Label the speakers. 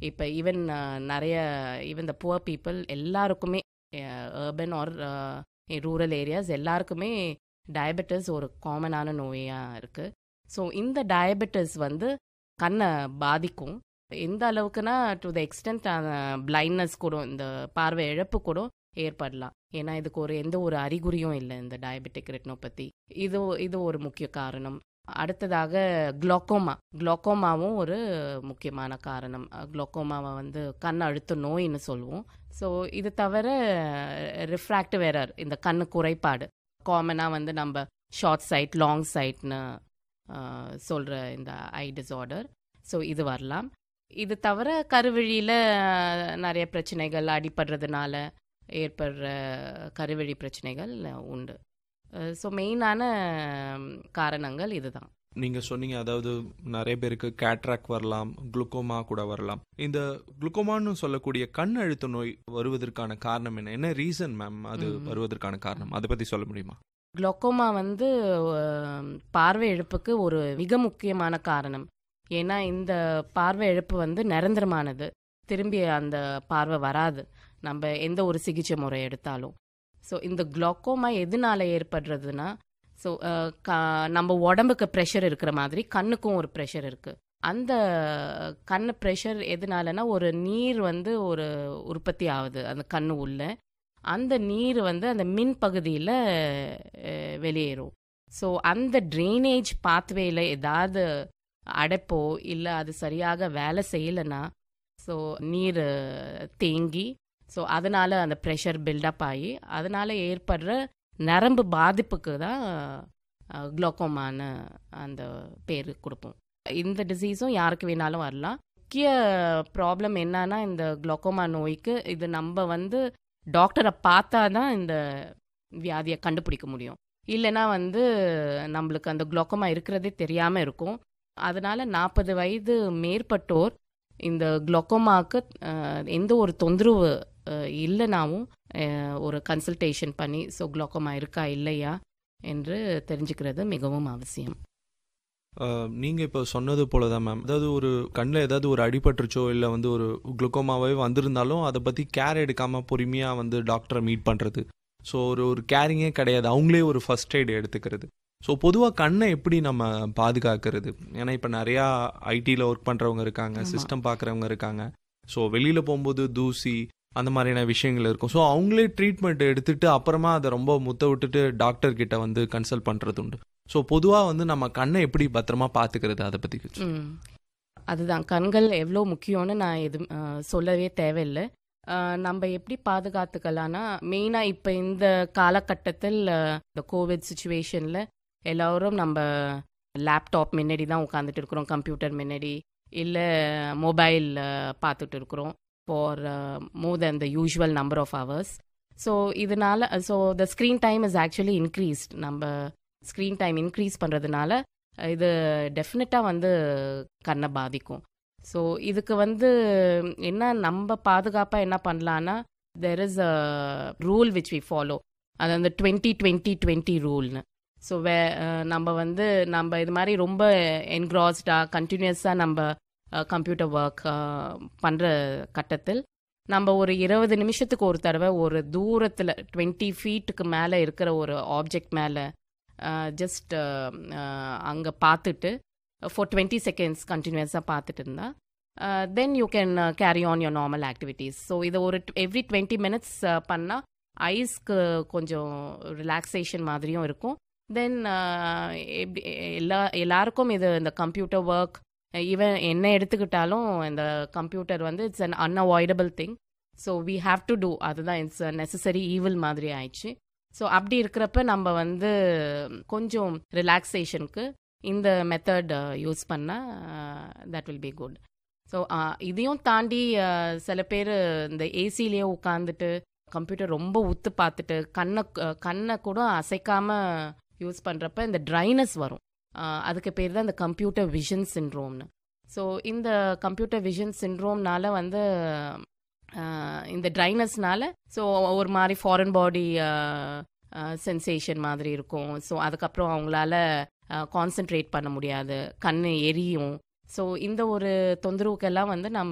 Speaker 1: இப்போ ஈவன் நிறைய even the poor people எல்லாருக்குமே அர்பன் ஆர் ரூரல் ஏரியாஸ் எல்லாருக்குமே டயபெட்டிஸ் ஒரு காமனான நோயாக இருக்குது ஸோ இந்த டயபெட்டிஸ் வந்து கண்ணை பாதிக்கும் எந்த அளவுக்குன்னா டு த எக்ஸ்டென்ட் பிளைண்ட்னஸ் கூட இந்த பார்வை இழப்பு கூட ஏற்படலாம் ஏன்னா இதுக்கு ஒரு எந்த ஒரு அறிகுறியும் இல்லை இந்த டயபெட்டிக் ரெட்டினோபதி இது இது ஒரு முக்கிய காரணம் அடுத்ததாக குளோக்கோமா குளோக்கோமாவும் ஒரு முக்கியமான காரணம் குளோக்கோமாவை வந்து கண் அழுத்த நோயின்னு சொல்லுவோம் ஸோ இது தவிர ரிஃப்ராக்டிவ் எரர் இந்த கண்ணு குறைபாடு காமனாக வந்து நம்ம ஷார்ட் சைட் லாங் சைட்னு சொல்கிற இந்த ஐ டிஸார்டர் ஸோ இது வரலாம் இது தவிர கருவழியில் நிறைய பிரச்சனைகள் அடிப்படுறதுனால ஏற்படுற கருவழி பிரச்சனைகள் உண்டு ஸோ மெயினான காரணங்கள் இதுதான்
Speaker 2: நீங்க சொன்னீங்க அதாவது நிறைய பேருக்கு கேட்ராக் வரலாம் குளுக்கோமா கூட வரலாம் இந்த குளுக்கோமான்னு சொல்லக்கூடிய கண் அழுத்த நோய் வருவதற்கான காரணம் என்ன என்ன ரீசன் மேம் அது வருவதற்கான காரணம் அதை பத்தி சொல்ல முடியுமா
Speaker 1: குளோக்கோமா வந்து பார்வை இழப்புக்கு ஒரு மிக முக்கியமான காரணம் ஏன்னா இந்த பார்வை இழப்பு வந்து நிரந்தரமானது திரும்பி அந்த பார்வை வராது நம்ம எந்த ஒரு சிகிச்சை முறை எடுத்தாலும் ஸோ இந்த குளோக்கோமா எதனால ஏற்படுறதுன்னா ஸோ நம்ம உடம்புக்கு ப்ரெஷர் இருக்கிற மாதிரி கண்ணுக்கும் ஒரு ப்ரெஷர் இருக்குது அந்த கண் ப்ரெஷர் எதனாலனா ஒரு நீர் வந்து ஒரு உற்பத்தி ஆகுது அந்த கண்ணு உள்ள அந்த நீர் வந்து அந்த மின் பகுதியில் வெளியேறும் ஸோ அந்த ட்ரைனேஜ் பாத்வேயில் ஏதாவது அடைப்போ இல்லை அது சரியாக வேலை செய்யலைன்னா ஸோ நீர் தேங்கி ஸோ அதனால் அந்த ப்ரெஷர் பில்டப் ஆகி அதனால் ஏற்படுற நரம்பு பாதிப்புக்கு தான் குளோக்கோமான அந்த பேர் கொடுப்போம் இந்த டிசீஸும் யாருக்கு வேணாலும் வரலாம் முக்கிய ப்ராப்ளம் என்னன்னா இந்த குளோக்கோமா நோய்க்கு இது நம்ம வந்து டாக்டரை பார்த்தா தான் இந்த வியாதியை கண்டுபிடிக்க முடியும் இல்லைன்னா வந்து நம்மளுக்கு அந்த குளோக்கோமா இருக்கிறதே தெரியாமல் இருக்கும் அதனால நாற்பது வயது மேற்பட்டோர் இந்த குளோக்கோமாவுக்கு எந்த ஒரு தொந்தரவு இல்லைனாவும் ஒரு கன்சல்டேஷன் பண்ணி ஸோ குளோக்கோமா இருக்கா இல்லையா என்று தெரிஞ்சுக்கிறது மிகவும் அவசியம்
Speaker 2: நீங்க இப்போ சொன்னது போல தான் மேம் அதாவது ஒரு கண்ணில் ஏதாவது ஒரு அடிபட்டுருச்சோ இல்லை வந்து ஒரு குளுக்கோமாவே வந்திருந்தாலும் அதை பற்றி கேர் எடுக்காம பொறுமையாக வந்து டாக்டரை மீட் பண்ணுறது ஸோ ஒரு ஒரு கேரிங்கே கிடையாது அவங்களே ஒரு ஃபர்ஸ்ட் எய்டு எடுத்துக்கிறது ஸோ பொதுவாக கண்ணை எப்படி நம்ம பாதுகாக்கிறது ஏன்னா இப்போ நிறையா ஐடியில் ஒர்க் பண்ணுறவங்க இருக்காங்க சிஸ்டம் பார்க்குறவங்க இருக்காங்க ஸோ வெளியில் போகும்போது தூசி அந்த மாதிரியான விஷயங்கள் இருக்கும் ஸோ அவங்களே ட்ரீட்மெண்ட் எடுத்துட்டு அப்புறமா அதை ரொம்ப முத்த விட்டுட்டு டாக்டர் கிட்ட வந்து கன்சல்ட் பண்ணுறது உண்டு ஸோ பொதுவாக வந்து நம்ம கண்ணை எப்படி பத்திரமா பார்த்துக்கிறது அதை பற்றி
Speaker 1: அதுதான் கண்கள் எவ்வளோ முக்கியம்னு நான் எது சொல்லவே தேவையில்லை நம்ம எப்படி பாதுகாத்துக்கலாம்னா மெயினாக இப்போ இந்த காலகட்டத்தில் இந்த கோவிட் சுச்சுவேஷனில் எல்லோரும் நம்ம லேப்டாப் முன்னாடி தான் உட்காந்துட்டு இருக்கிறோம் கம்ப்யூட்டர் முன்னாடி இல்லை மொபைல் பார்த்துட்டு இருக்கிறோம் for more then the usual number of hours so இதனால so the screen time is actually increased நம்ம ஸ்க்ரீன் டைம் இன்க்ரீஸ் பண்ணுறதுனால இது டெஃபினட்டாக வந்து கண்ணை பாதிக்கும் ஸோ இதுக்கு வந்து என்ன நம்ம பாதுகாப்பாக என்ன பண்ணலான்னா there is a rule which we follow அது அந்த டுவெண்ட்டி டுவெண்ட்டி டுவெண்ட்டி ரூல்னு ஸோ வே நம்ம வந்து நம்ம இது மாதிரி ரொம்ப என்க்ராஸ்டாக கண்டினியூஸாக நம்ம கம்ப்யூட்டர் ஒர்க் பண்ணுற கட்டத்தில் நம்ம ஒரு இருபது நிமிஷத்துக்கு ஒரு தடவை ஒரு தூரத்தில் டுவெண்ட்டி ஃபீட்டுக்கு மேலே இருக்கிற ஒரு ஆப்ஜெக்ட் மேலே ஜஸ்ட் அங்கே பார்த்துட்டு ஃபார் டுவெண்ட்டி செகண்ட்ஸ் கண்டினியூஸாக பார்த்துட்டு இருந்தா then you can carry on your normal activities so இதை ஒரு எவ்ரி டுவெண்ட்டி மினிட்ஸ் பண்ணால் ஐஸ்க்கு கொஞ்சம் ரிலாக்ஸேஷன் மாதிரியும் இருக்கும் தென் எப்படி எல்லா எல்லாருக்கும் இது இந்த கம்ப்யூட்டர் ஒர்க் ஈவன் என்ன எடுத்துக்கிட்டாலும் இந்த கம்ப்யூட்டர் வந்து it's un unavoidable thing so we have to do அதுதான் இட்ஸ் நெசசரி ஈவில் மாதிரி ஆயிடுச்சு ஸோ அப்படி இருக்கிறப்ப நம்ம வந்து கொஞ்சம் ரிலாக்ஸேஷனுக்கு இந்த மெத்தட் யூஸ் பண்ணால் that will be good so இதையும் தாண்டி சில பேர் இந்த ஏசிலேயே உட்காந்துட்டு கம்ப்யூட்டர் ரொம்ப உத்து பார்த்துட்டு கண்ணை கண்ணை கூட அசைக்காம யூஸ் பண்ணுறப்ப இந்த ட்ரைனஸ் வரும் அதுக்கு பேர் தான் இந்த கம்ப்யூட்டர் விஷன் சின்ட்ரோம்னு ஸோ இந்த கம்ப்யூட்டர் விஷன் சின்ட்ரோம்னால வந்து இந்த ட்ரைனஸ்னால ஸோ ஒரு மாதிரி ஃபாரின் பாடி சென்சேஷன் மாதிரி இருக்கும் ஸோ அதுக்கப்புறம் அவங்களால கான்சென்ட்ரேட் பண்ண முடியாது கண் எரியும் ஸோ இந்த ஒரு தொந்தரவுக்கெல்லாம் வந்து நம்ம